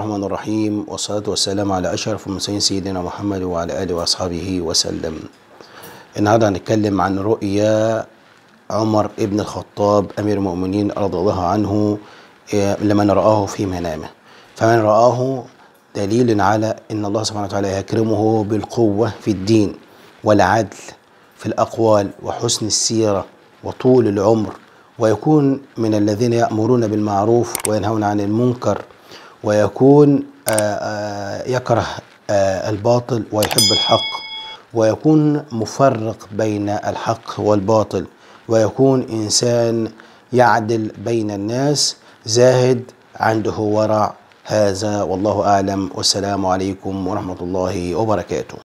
الرحمن الرحيم والصلاة والسلام على أشرف المرسلين سيدنا محمد وعلى آله وأصحابه وسلم النهاردة هنتكلم عن رؤيا عمر ابن الخطاب أمير المؤمنين رضي الله عنه لمن رآه في منامه فمن رآه دليل على أن الله سبحانه وتعالى يكرمه بالقوة في الدين والعدل في الأقوال وحسن السيرة وطول العمر ويكون من الذين يأمرون بالمعروف وينهون عن المنكر ويكون يكره الباطل ويحب الحق ويكون مفرق بين الحق والباطل ويكون إنسان يعدل بين الناس زاهد عنده ورع هذا والله أعلم والسلام عليكم ورحمة الله وبركاته